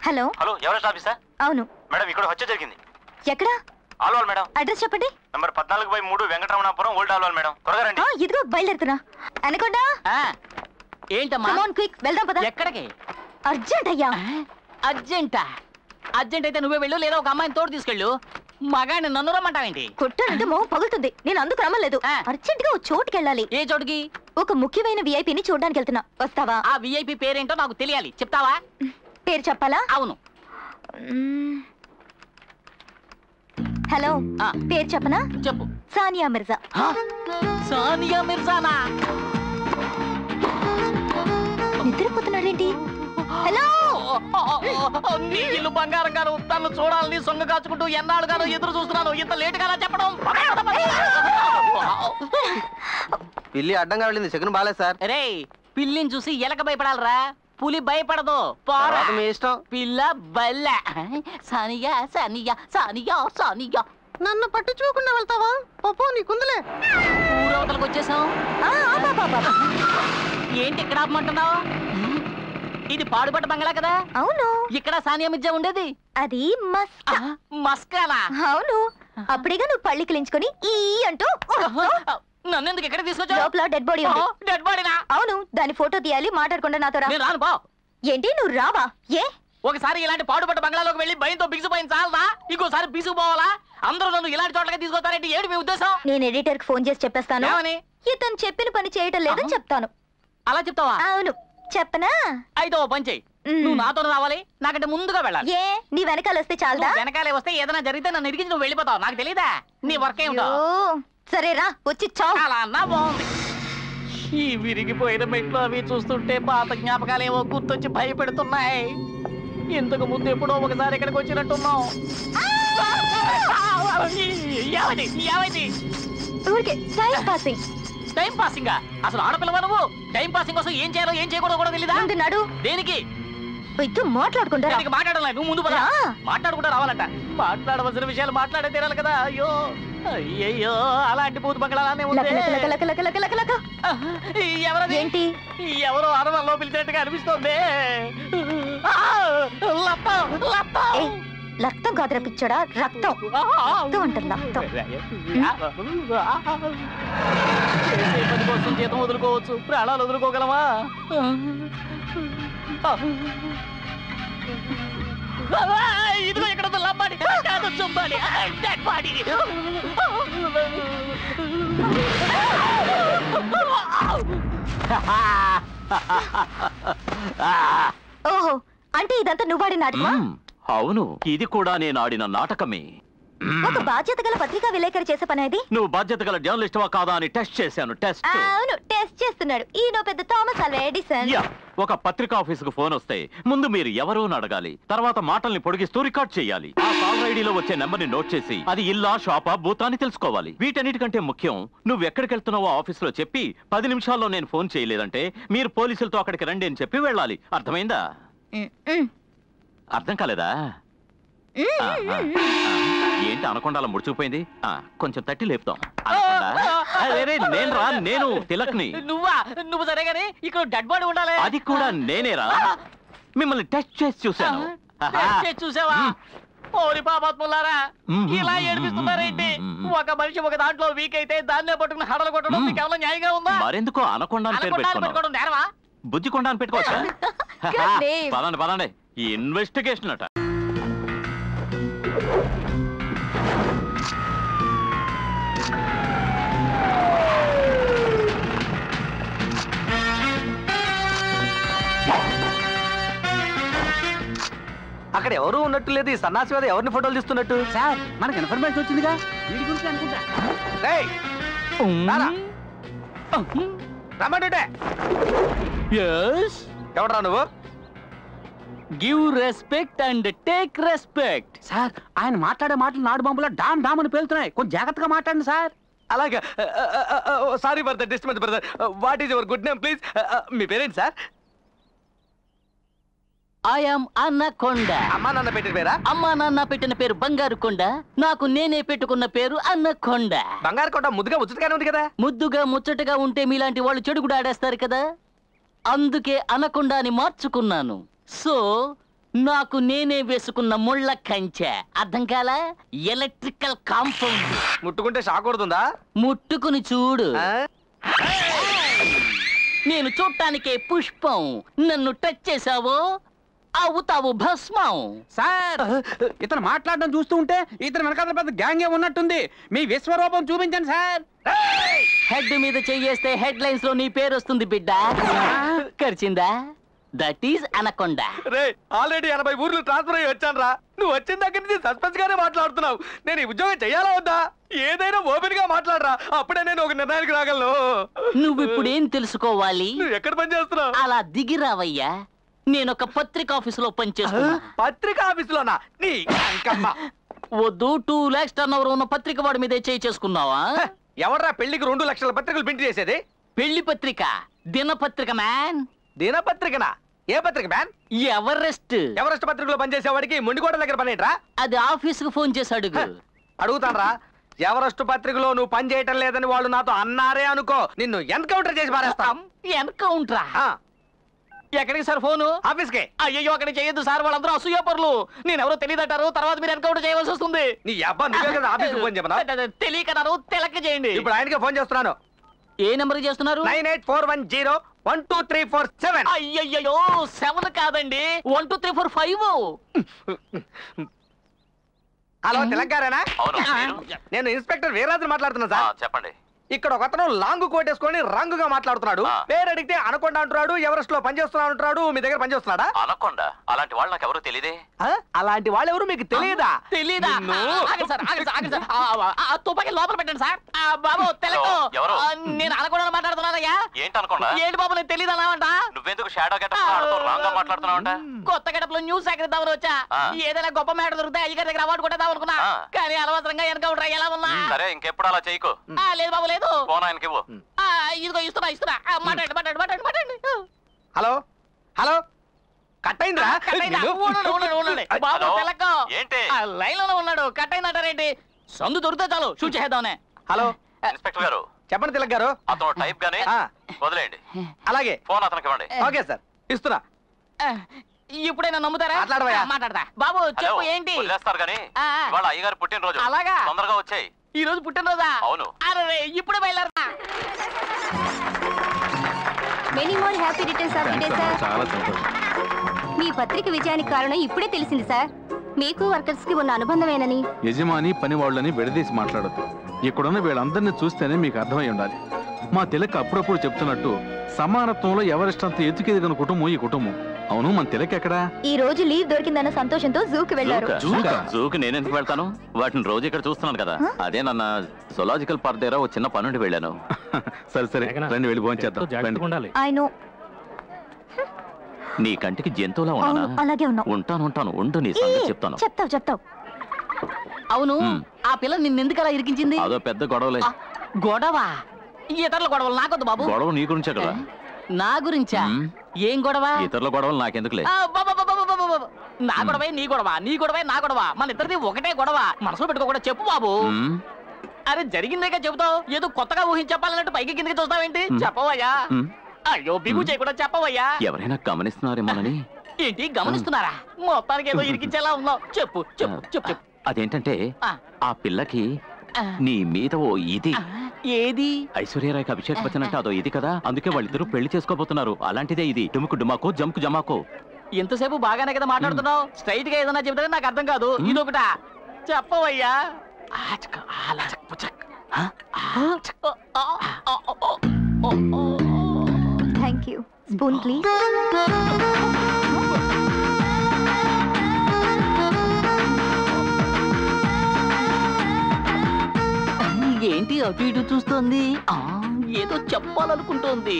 Hello hello Everest ఆఫీసా అవును madam ఇక్కడ హత్య జరిగింది ఎక్కడా ఆల్వాల్ మేడం అడ్రస్ చెప్పండి నంబర్ పద్నాలుగు బై మూడు వెంకటరమణాపురం ఓల్డ్ ఆల్వాల్ మేడం త్వరగా రండి ఆ, ఇదిగో బయలుదేరుతున్నా అనకుండా ఆ, ఏంటమ్మా కమోన్ క్విక్ వెళ్దాం పద ఎక్కడికి అర్జెంట్ అయ్యా అర్జెంటా అర్జెంట్ అయితే నువ్వే వెళ్ళు లేదా ఒక అమ్మాయిని తోడు తీసుకెళ్ళు మగాడిని నన్ను రమ్మంటావేంటి కొట్టానంటే మొహం పగులుతుంది నేను అందుకు రమ్మలేదు ఆ. అర్జెంట్ గా ఓ చోటుకి వెళ్ళాలి ఏ చోటుకి ఒక ముఖ్యమైన విఐపిని చూడడానికి వెళ్తున్నా వస్తావా ఆ విఐపి పేరేంటో నాకు తెలియాలి చెప్తావా పేరు చెప్పాలా అవును మ్మ్. హలో ఆ. పేరు చెప్పనా చెప్పు సానియా మిర్జా హా? సానియా మిర్జానా నిద్రపోతున్నాడేంటి హలో నీ ఇల్లు బంగారం గాను తను చూడాలని సొంగ కాచుకుంటూ ఎన్నాళ్ళు గాను ఎదురు చూస్తున్నాను ఇంత లేట్ గా చెప్పడం పిల్లి అడ్డంగా వెళ్ళింది సెకండ్ బాలేదు సార్ రే పిల్లిని చూసి ఎలక భయపడాలరా పులి భయపడదు పోరా తర్వాత మీ ఇష్టం పిల్ల బల్ల సానియా సానియా సానియా సానియా నన్ను పట్టించుకోకుండా వెళ్తావా పప్పు నీకుందిలే ఊరవతలకు వచ్చేసాం ఆ, ఆపు, ఆపు, ఆపు, ఆపు. ఏంటి ఇక్కడ ఆపమంటున్నావు ఇది పాడుపడ్డ బంగ్లా కదా అవును ఇక్కడ సానియా మిర్జా ఉండేది అది మస్క్ ఆ, మస్కానా అవును అప్పుడేగా నువ్వు పళ్ళి కిలించుకొని ఈ అంటూ నన్ను ఎందుకు ఎక్కడ తీసుకొచ్చావు లోపల డెడ్ బాడీ ఉంది డెడ్ బాడీనా అవును దాని ఫోటో తీయాలి మాట్లాడకుండా నాతో రా నేను రాను పో ఏంటి నువ్వు రావా ఏ ఒకసారి ఇలాంటి పాడుపడ్డ బంగ్లాలోకి వెళ్ళి భయంతో బిగుసిపోయింది చాలదా ఇంకోసారి బిగుసిపోవాలా అందరూ నన్ను ఇలాంటి చోట్లకి తీసుకొస్తారంటే ఏంటి మీ ఉద్దేశం నేను ఎడిటర్ కి ఫోన్ చేసి చెప్పేస్తాను ఏమని ఇతను చెప్పిన పని చేయటం లేదని ఆహా. చెప్తాను అలా చెప్తావా అవును చెప్పనా అయితే ఓ పని చెయ్యి మ్. నువ్వు నాతో రావాలి నాకంటే ముందుగా వెళ్ళాలి ఏ నీ వెనకాల వస్తే చాలదా నువ్వు వెనకాలే వస్తే ఏదైనా జరిగితే నన్ను ఇరిగించి నువ్వు వెళ్ళిపోతావు నాకు తెలీదా నీ వర్క్ ఏమిటో అయ్యో. సరే రా వచ్చి చావు అలా అన్నా బాగుంది ఈ విరిగిపోయిన మెట్లు అవి చూస్తుంటే పాత జ్ఞాపకాలు ఏవో గుర్తొచ్చి భయపెడుతున్నాయి ఇంతకు ముందు ఎప్పుడో ఒకసారి ఇక్కడికి వచ్చినట్టున్నాం ఏమైంది ఏమైంది ఊరికే టైం పాసింగ్ టైం పాసింగ్ అసలు ఆడపిల్లవా నువ్వు టైం పాసింగ్ కోసం ఏం చేయాలో ఏం చేయకూడదో కూడా తెలీదా ముందు నడు దేనికి ఇద్దరు మాట్లాడుకుంటారా దేనికి మాట్లాడాలి నువ్వు ముందు పద రా. మాట్లాడుకుంటా రావాలంట మాట్లాడవలసిన విషయాలు మాట్లాడే తీరాలి కదా అయ్యో అయ్యయ్యో అలాంటి భూత బంగళానే ఉంది లక లక లక లక లక లక లక. ఎవరది ఏంటి ఎవరో అరవల్లో పిలిచినట్టుగా అనిపిస్తోంది ఆ! లత్తం, లత్తం. ఏ రక్తం కాదురా పిచ్చోడా రక్తం రక్తం అంటారు రక్తం చేసే పని కోసం జీతం వదులుకోవచ్చు ప్రాణాలు వదులుకోగలమా ఇదిగో ఇక్కడ ఉంది లంబాడి కాదు చుంబాడి డెడ్ బాడీ ఓహో అంటే ఇదంతా నువ్వాడి నాటకమా మ్మ్. అవును ఇది కూడా నేను ఆడిన నాటకమే మ్మ్. ఒక బాధ్యత గల పత్రికా విలేకరి చేసే పని అది నువ్వు బాధ్యత గల జర్నలిస్ట్వా కాదా అని టెస్ట్ చేశాను టెస్ట్ అవును టెస్ట్ చేస్తున్నాడు ఈయన పెద్ద థామస్ అల్వా ఎడిసన్ యా ఒక పత్రికా ఆఫీసుకు ఫోన్ వస్తే ముందు మీరు ఎవరు అని అడగాలి తర్వాత మాటల్ని పొడిగిస్తూ రికార్డ్ చేయాలి ఆ కాల్ ఐడిలో వచ్చే నెంబర్ ని నోట్ చేసి అది ఇల్లా షాపా బూతా అని తెలుసుకోవాలి వీటన్నిటికంటే ముఖ్యం నువ్వు ఎక్కడికి వెళ్తున్నావో ఆఫీసులో చెప్పి పది నిమిషాల్లో నేను ఫోన్ చేయలేదంటే మీరు పోలీసులతో అక్కడికి రండి అని చెప్పి వెళ్ళాలి అర్థమైందా ఉమ్, ఉమ్, అర్థం కాలేదా ఆ, ఆ, ఆ. ఏంటి అనకుండా అలా ముడుచుకుపోయింది ఆ, కొంచెం తట్టి లేపుతాం అనకొండ. ఆ, రే, రే, నేను రా నేను తిలక్ని నువ్వా నువ్వు సరే గానీ ఇక్కడ డెడ్ బాడీ ఉండాలి అది కూడా నేనేరా మిమ్మల్ని టెస్ట్ చేసి చూశాను టెస్ట్ చేసి చూసావా మ్మ్. ఓరి పాపాత్ములారా మ్మ్. ఇలా ఏడిపిస్తున్నారేంటి మ్మ్. ఒక మనిషి ఒక దాంట్లో వీక్ అయితే దాన్నే పట్టుకుని హడలు కొట్టడం మ్మ్. మీకు ఏమైనా న్యాయంగా ఉందా మరెందుకో అనకొండ అని పేరు అనకుండా పెట్టుకున్నావు పెట్టుకోవడం నేరమా బుజ్జికొండ అని పెట్టుకోవచ్చా Good name. పదండి పదండి ఈ ఇన్వెస్టిగేషన్ అట అక్కడ ఎవరు ఉన్నట్టు లేదు ఈ సన్నాసి మీద ఎవరిని ఫోటోలు తీస్తున్నట్టు సార్ మనకి ఇన్ఫర్మేషన్ వచ్చిందిగా వీడి గురించి అనుకుంటా రేయ్, రారా. రమ్మంటుంటే ఎస్ ఎవడరా నువ్వు give respect and take respect sir ఆయన మాట్లాడే మాటలు నాడు బొమ్మలో డామ్ డామ్ అని పేలుతున్నాయి కొంచెం జాగ్రత్తగా మాట్లాడండి సార్ అలాగా sorry for the disturbance brother what is your good name please మీ పేరేంటి సార్ ఐఎమ్ అన్నకొండ అమ్మా నాన్న పెట్టిన పేరా అమ్మా నాన్న పెట్టిన పేరు బంగారు కొండ నాకు నేనే పెట్టుకున్న పేరు అన్నకొండ బంగారు కోట ముద్దుగా ముచ్చటగానే ఉంది కదా ముద్దుగా ముచ్చటగా ఉంటే మీలాంటి వాళ్ళు చెడు కూడా ఆడేస్తారు కదా అందుకే అనకొండ అని మార్చుకున్నాను సో నాకు నేనే వేసుకున్న ముళ్ళ కంచె అర్థం కాలా ఎలక్ట్రికల్ కాంపౌండ్ ముట్టుకుంటే షాక్ కొడుతుందా ముట్టుకుని చూడు ఆ? నేను చూడటానికే పుష్పం నన్ను టచ్ చేసావో అవుతావు భస్మం సార్ ఇతను మాట్లాడడం చూస్తూ ఉంటే ఇతను వెనకాల పెద్ద గ్యాంగే ఉన్నట్టుంది మీ విశ్వరూపం చూపించండి సార్ హెడ్ మీద చెయ్యేస్తే హెడ్ లైన్స్ లో నీ పేరు వస్తుంది బిడ్డ కరిచిందా దట్ ఈస్ అనకొండ రే ఆల్రెడీ ఎనభై ఊర్లు ట్రాన్స్ఫర్ అయ్యి వచ్చాను రా నువ్వు వచ్చిన దగ్గర నుంచి సస్పెన్స్ గానే మాట్లాడుతున్నావు నేను ఈ ఉద్యోగం చెయ్యాలా వద్దా ఏదైనా ఓపెన్ గా మాట్లాడరా అప్పుడే నేను ఒక నిర్ణయానికి రాగలను నువ్వు ఇప్పుడేం తెలుసుకోవాలి నువ్వు ఎక్కడ పని చేస్తున్నావు అలా దిగిరావయ్యా నేను ఒక పత్రిక ఆఫీసులో పనిచేస్తున్నా పత్రిక ఆఫీసులోనా నీ అంకమ్మ వద్దు టూ లాక్స్ టర్న్ ఓవర్ ఉన్న పత్రిక వాడి మీదే చేయి చేసుకున్నావా హ, ఎవర్రా పెళ్లికి రెండు లక్షల పత్రికలు ప్రింట్ చేసేది పెళ్లి పత్రిక దినపత్రిక మ్యాన్ దినపత్రికనా ఏ పత్రిక మ్యాన్ ఎవరెస్ట్ ఎవరెస్ట్ పత్రికలో పనిచేసేవాడికి మొండికోట దగ్గర పని ఏంట్రా అది ఆఫీస్ కు ఫోన్ చేసి అడుగు అడుగుతానరా ఎవరెస్ట్ పత్రికలో నువ్వు పని చేయటం లేదని వాళ్ళు నాతో అన్నారే అనుకో నిన్ను ఎన్కౌంటర్ చేసి పారేస్తాం ఎన్కౌంటరా ఆ, ఎక్కడికి సార్ ఫోను ఆఫీస్కే అయ్యో అక్కడ చేయొద్దు సార్ వాళ్ళందరూ అసూయపరులు నేను ఎవరో తెలియదంటారు తర్వాత మీరు ఎన్కౌంటర్ చేయవలసి వస్తుంది నీ అబ్బా నువ్వే కదా ఆఫీస్కి ఫోన్ చెప్పనా తెలియకన్నారు తెలక చేయండి ఇప్పుడు ఆయనకే ఫోన్ చేస్తున్నాను ఏ నెంబర్ చేస్తున్నారు nine eight four one zero one two three four seven అయ్యయ్యో సెవెన్ కాదండి one two three four five hello తెలంగాణనా అవును మీరు? నేను ఇన్స్పెక్టర్ వీరాజు మాట్లాడుతున్నా ఆ, సార్ చెప్పండి ఇక్కడ ఒకతను లాంగ్ కోట్ వేసుకొని రంగుగా మాట్లాడుతున్నాడు ఆ. పేరు అడిగితే అనకొండ అంటున్నాడు ఎవరెస్ట్ లో పనిచేస్తున్నా అంటున్నాడు మీ దగ్గర పనిచేస్తున్నాడా అనకొండ అలాంటి వాళ్ళు నాకు ఎవరు తెలియదే ఆ? అలాంటి వాళ్ళు ఎవరు మీకు తెలియదా తెలీదా నిన్ను- ఆ, ఆగండి సార్ ఆగండి సార్ ఆగండి సార్ ఆ, ఆ, ఆ తుపాకీ లోపల పెట్టండి సార్ ఆ, బాబు తెలకు హలో, ఎవరు? ఆ, నేను అనకుండా మాట్లాడుతున్నానయ్యా ఏంటి అనకొండ ఏంటి బాబు నేను తెలియదు అన్నావంట నువ్వెందుకు షాడో గెటప్ ఆడుతూ రాంగ్ గా మాట్లాడుతున్నావంట కొత్త గడపలో న్యూస్ సేకరిద్దామని వచ్చా ఆ. ఏదైనా గొప్ప మేడ దొరికితే అయ్యగారి దగ్గర అవార్డు కొట్టేద్దాం అనుకున్నా ఆ. కానీ అనవసరంగా ఎన్కౌంటర్ ఎలా ఉన్నా సరే ఇంకెప్పుడు అలా చేయకు ఆ, లేదు బాబు లేదు ఫోన్ ఆయనకి ఇవ్వు ఆ, ఇదిగో ఇస్తున్నా ఇస్తున్నా ఆ, మాట్లాడండి మాట్లాడండి మాట్లాడండి మాట్లాడండి హలో హలో కట్ అయిందా కట్ అయిందా? ఉండండి, ఉండండి, ఉండండి. బాబు హలో? తెలక్కో ఏంటి? ఆ, లైన్ లోనే ఉన్నాడు కట్ అయిందంటారేంటి సందు దొరికితే చాలు షూట్ చేద్దామనే హలో ఇన్స్పెక్టర్ గారు చెప్పండి తిలక్ గారు అతను టైప్ గానే ఆ. వదిలేయండి అలాగే ఫోన్ అతనికి ఇవ్వండి ఓకే సార్ ఇస్తున్నా ఇప్పుడైనా నమ్ముతారా మాట్లాడవయ్యా. ఆ, మాట్లాడతా బాబు హలో చెప్పు ఏంటి వదిలేస్తారు గానీ ఆ, ఆ. ఇవాళ అయ్యగారు పుట్టినరోజు అలాగా? తొందరగా వచ్చాయి ఈ రోజు పుట్టినరోజా అవును. అరే ఇప్పుడే బయలుదేరతా many more happy returns of the day sir చాలా సంతోషం మీ పత్రిక విజయానికి కారణం ఇప్పుడే తెలిసింది సార్ మీకు వర్కర్స్ కి ఉన్న అనుబంధమేనని యజమాని పని వాళ్ళని విడదీసి మాట్లాడద్దు ఇక్కడున్న వీళ్ళందరినీ చూస్తేనే మీకు అర్థమై ఉండాలి మా తిలక్ అప్పుడప్పుడు చెప్తున్నట్టు సమానత్వంలో ఎవరిష్టంత ఎత్తుకెదిగిన కుటుంబం ఈ కుటుంబం అవును మన తిలక్ ఎక్కడా ఈ రోజు లీవ్ దొరికిందన్న సంతోషంతో జూకి వెళ్లారు జూకా? జూకా? జూకి నేను ఎందుకు వెళ్తాను వాటిని రోజు ఇక్కడ చూస్తున్నాను కదా అదే నన్న జులాజికల్ పార్క్ దగ్గర ఒక చిన్న పనుండి వెళ్ళాను సరే సరే రండి వెళ్ళి భోంచేద్దాం రండి. ఆయన నీ కంటికి జంతువులా ఉన్నానా అలాగే ఉన్నావు ఉంటాను ఉంటాను ఉండు నీ సంగతి చెప్తాను చెప్తావు చెప్తావు అవును మ్. ఆ పిల్ల నిన్నెందుకు అలా ఇరికించింది అదో పెద్ద గొడవలే ఆ, గొడవ ఇతరుల గొడవలు నాకొద్దు బాబు గొడవ నీ గురించే కదా నా గురించా మ్. ఏం గొడవ ఇతరుల గొడవలు నాకెందుకులే ఆ, బా, బా, బా, బా, బా, బా, బా. నా గొడవే నీ గొడవ నీ గొడవే నా గొడవ మన ఇద్దరిది ఒకటే గొడవ మనసులో పెట్టుకోకుండా చెప్పు బాబు మ్, అరే జరిగిందేగా చెబుతావు ఏదో కొత్తగా ఊహించి చెప్పాలన్నట్టు పైకి కిందకి చూస్తావేంటి మ్. చెప్పవయ్యా మ్. అయ్యో బిగు చేయకుండా చెప్పవయ్యా ఎవరైనా గమనిస్తున్నారేమోనని ఏంటి గమనిస్తున్నారా మొత్తానికి ఏదో ఇరికించేలా ఉన్నావు చెప్పు చెప్పు చెప్పు చెప్పు అదేంటంటే ఆ, ఆ పిల్లకి ఆ, నీ మీద ఓ ఇది ఆ, ఏది ఐశ్వర్యరాయ్కి అభిషేక్ బచ్చన్ అంటే అదో ఇది కదా అందుకే వాళ్ళిద్దరూ పెళ్లి చేసుకోబోతున్నారు అలాంటిదే ఇది డుముకు డుమాకో జంకు జమాకో ఎంతసేపు బాగానే కదా మాట్లాడుతున్నావు స్ట్రైట్ గా ఏదైనా చెబితే నాకు అర్థం కాదు మ్. ఇదొకట చెప్పవయ్యా ఆచక, ఆలచక్, పుచక్. ఆ, ఆచక్, ఆ, ఆ, ఆ, ఆ, ఆ, ఆ. థ్యాంక్ యూ స్పూన్ ప్లీజ్ ఏంటి అటు ఇటు చూస్తోంది ఆ, ఏదో చెప్పాలనుకుంటోంది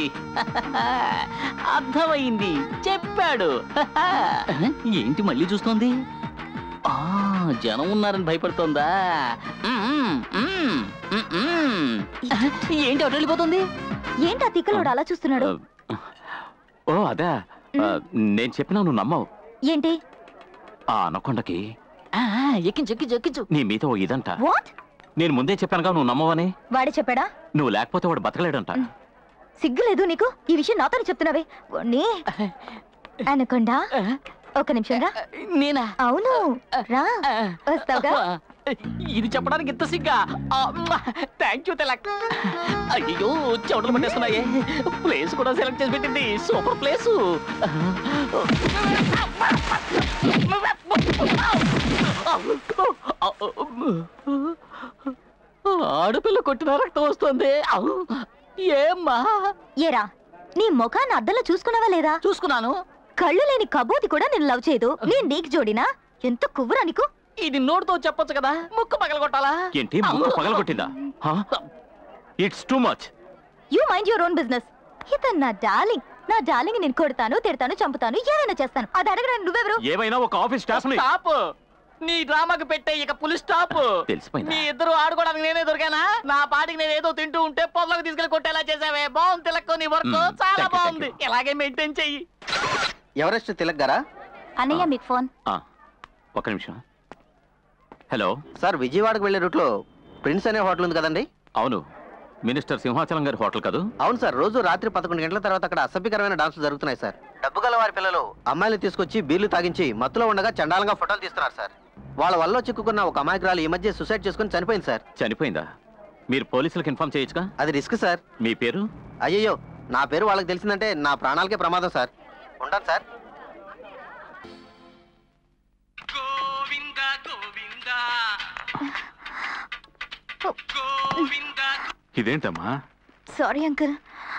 అర్థమైంది చెప్పాడు ఏంటి మళ్ళీ చూస్తోంది ఆ జనం ఉన్నారని భయపడుతోందా మ్మ్, మ్మ్, మ్మ్, మ్మ్. ఏంటి అటు వెళ్ళిపోతుంది ఏంటి ఆ తిక్కలోడు అలా చూస్తున్నాడు ఓ అదే ఆ, నేను చెప్పినా నువ్వు నమ్మవు ఏంటి ఆ అనకొండకి ఆ, ఎక్కించు ఎక్కించు ఎక్కించు నీ మీద ఓ ఇదంట వాట్ నేను ముందే చెప్పానుగా నువ్వు నమ్మవని వాడే చెప్పాడా నువ్వు లేకపోతే వాడు బతకలేడంట సిగ్గులేదు నీకు ఈ విషయం నాతో చెప్తున్నావే నీ అనకొండా ఒక నిమిషం రా నేనా అవును రా వస్తావుగా ఇది చెప్పడానికి ఇంత సిగ్గా థ్యాంక్ యూ తెలక్ అయ్యో చెవులు పట్టేస్తున్నాయి ప్లేస్ కూడా సెలెక్ట్ చేసి పెట్టింది సూపర్ ప్లేస్ ఆడపిల్ల కొట్టిన రక్తం వస్తుంది ఏమ్మా ఏరా నీ ముఖాన్ని అద్దంలో చూసుకున్నావా లేదా చూసుకున్నాను కళ్ళు లేని కబోతి కూడా నేను లవ్ చేయదు నేను నీకు జోడినా ఎంత కువ్వురా నీకు ఇది నోటితో చెప్పొచ్చు కదా ముక్కు పగల కొట్టాలా ఏంటి ముక్కు పగలగొట్టిందా it's too much you mind your own business ఇతను నా డార్లింగ్ నా డార్లింగ్ నేను కొడతాను తిడతాను చంపుతాను ఏమైనా చేస్తాను అది అడగడానికి నువ్వెవరు ఏమైనా ఒక ఆఫీస్ స్టాఫ్ ని స్టాప్ నీ డ్రామాకి పెట్టే ఇక పులి స్టాప్ తెలిసిపోయిందా? మీ ఇద్దరు ఆడుకోవడానికి నేనే దొరికానా నా పాటికి నేను ఏదో తింటూ ఉంటే పొదలకు తీసుకెళ్లి కొట్టేలా చేసావే బాగుంది తిలక్కు నీ వర్క్ మ్మ్. చాలా Thank you, బాగుంది thank ఇలాగే మెయింటైన్ చెయ్యి ఎవరెస్ట్ తిలక్ గారా అన్నయ్య మీకు ఫోన్ ఆ, ఒక్క నిమిషం హలో సార్ విజయవాడకు వెళ్ళే రూట్లో ప్రిన్స్ అనే హోటల్ ఉంది కదండి అవును మినిస్టర్ సింహాచలం గారి హోటల్ కదూ అవును సార్ రోజు రాత్రి పదకొండు గంటల తర్వాత అక్కడ అసభ్యకరమైన డాన్సులు జరుగుతున్నాయి సార్ డబ్బు గల వారి పిల్లలు అమ్మాయిలు తీసుకొచ్చి బీర్లు తాగించి మత్తులో ఉండగా చండాలంగా ఫోటోలు తీస్తున్నారు సార్ వాళ్ళ వల్ల చిక్కుకున్న ఒక అమాయకురాలు ఈ మధ్య సూసైడ్ చేసుకుని చనిపోయింది సార్ చనిపోయిందా మీరు పోలీసులకు ఇన్ఫార్మ్ చేయొచ్చుగా అది రిస్క్ సార్ మీ పేరు అయ్యయ్యో నా పేరు వాళ్ళకి తెలిసిందంటే నా ప్రాణాలకే ప్రమాదం సార్ ఉంటాను సార్ ఇదేంటమ్మా sorry uncle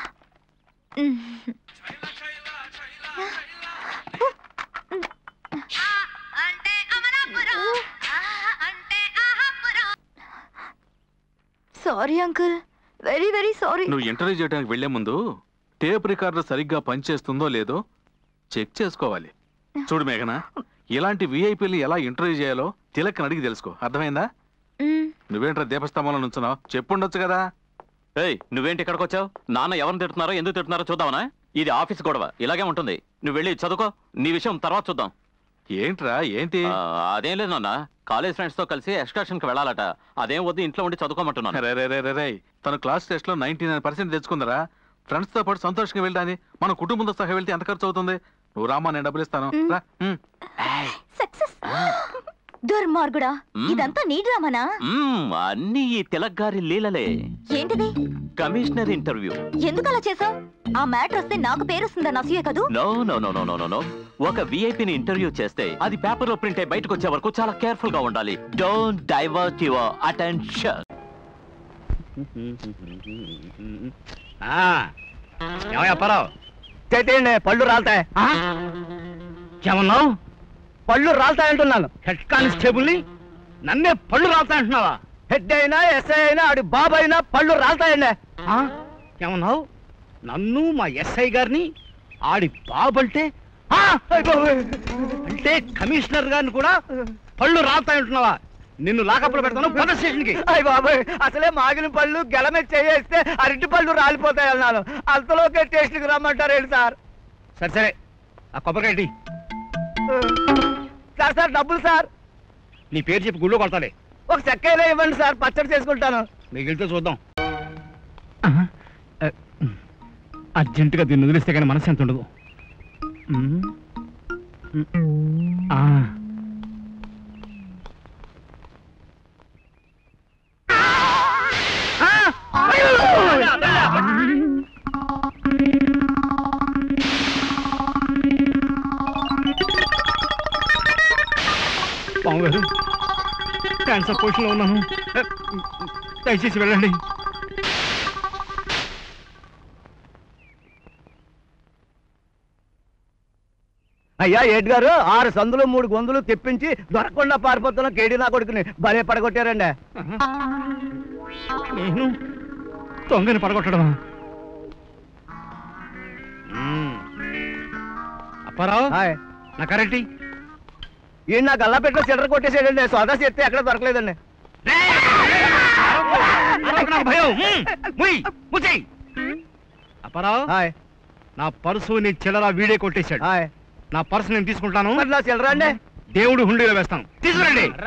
sorry uncle very very sorry నువ్వు ఇంటర్వ్యూ చేయడానికి వెళ్లే ముందు టేప్ రికార్డర్ సరిగ్గా పనిచేస్తుందో లేదో చెక్ చేసుకోవాలి చూడు మేఘన ఇలాంటి విఐపీలు ఎలా ఇంటర్వ్యూ చేయాలో తిలక్ అడిగి తెలుసుకో అర్థమైందా నువ్వేంట్రా దీపస్తంభంలో నుంచున్నావు చెప్పుండొచ్చు కదా ఏయ్ నువ్వేంటి ఇక్కడికి వచ్చావు నాన్న ఎవరిని తిడుతున్నారో ఎందుకు తిడుతున్నారో చూద్దామనా ఇది ఆఫీస్ గొడవ ఇలాగే ఉంటుంది నువ్వు వెళ్ళి చదువుకో నీ విషయం తర్వాత చూద్దాం ఏంట్రా ఏంటి ఆ, అదేం లేదు నాన్న కాలేజ్ ఫ్రెండ్స్ తో కలిసి ఎక్స్కర్షన్ కి వెళ్ళాలట అదేం వద్దు ఇంట్లో ఉండి చదువుకోమంటున్నాను రే, రే, రే, రే, రే. తను క్లాస్ టెస్ట్ లో నైన్టీ నైన్ పర్సెంట్ తెచ్చుకుందరా ఫ్రెండ్స్ తో పాటు సంతోషంగా వెళ్ళాని మన కుటుంబంతో సహా వెళ్తే ఎంత ఖర్చు అవుతుంది నువ్వు రామా నేను డబ్బులు ఇస్తాను రా, ఉమ్. సక్సెస్ దుర్మార్గుడా మ్మ్. ఇదంతా నీ డ్రామానా మ్మ్, అన్నీ ఈ తిలక్ గారి లీలలే ఏంటిది కమిషనర్ ఇంటర్వ్యూ ఎందుకు అలా చేసావు ఆ మ్యాటర్ వస్తే నాకు పేరు వస్తుందని అసూయ కదూ no no no no no no no ఒక విఐపిని ఇంటర్వ్యూ చేస్తే అది పేపర్ లో ప్రింట్ అయి బయటకు వచ్చే వరకు చాలా కేర్ఫుల్ గా ఉండాలి డోంట్ డైవర్ట్ యువర్ అటెన్షన్ ఏమయ్యప్పారావు చేతేయండి పళ్ళు రాలుతాయి ఏమన్నావు పళ్ళు రాలుతాయంటున్నాను హెడ్ కానిస్టేబుల్ని నన్నే పళ్ళు రాలుతాయంటున్నావా హెడ్ అయినా ఎస్ఐ అయినా ఆడి బాబు అయినా పళ్ళు రాలుతాయండి ఆ? ఏమన్నావు నన్ను మా ఎస్ఐ గారిని ఆడి బాబు అంటే ఆ! అయ్ బాబోయ్! అంటే కమిషనర్ గారిని కూడా పళ్ళు రాలుతాయంటున్నావా నిన్ను లాకప్లో పెడతాను పద స్టేషన్కి అయ్య బాబాయ్ అసలే మాగిన పళ్ళు గెలమే చేయేస్తే అరటి పళ్ళు రాలిపోతాయి అన్నాను అంతలోకే స్టేషన్కి రమ్మంటారు ఏంటి సార్ సరే సరే ఆ కొబ్బరికాయ ఇటీ. సార్ సార్ డబ్బులు సార్ నీ పేరు చెప్పి గుళ్ళో కొడతాలే ఒక చెక్కైనా ఇవ్వండి సార్ పచ్చడి చేసుకుంటాను మిగిలితే చూద్దాం అర్జెంటుగా దీన్ని వదిలిస్తే కానీ మనసు ఎంత ఉండదు ఉమ్. ఉమ్. ఆ. పాము గారు క్యాన్సర్ పొజిషన్లో ఉన్నాను దయచేసి వెళ్ళండి అయ్యా ఏడ్ గారు ఆరు సందులు మూడు గొంతులు తెప్పించి దొరకకుండా పారిపోతున్న కేడీ నా కొడుకుని భలే పడగొట్టారండి నేను దొంగని పడగొట్టడమా అప్పారావు నా కరెక్ట్ ఈ నా గల్లాపెట్లో చిల్లర కొట్టేసాడండి సోదా చేస్తే ఎక్కడ దొరకలేదండి భయం అప్పారావు నా పర్సు నీ చిల్లర వీడే కొట్టేశాడు నా పర్సు నేను తీసుకుంటాను నా చిల్లర అండి దేవుడు హుండీలో వేస్తాను తీసుకురండి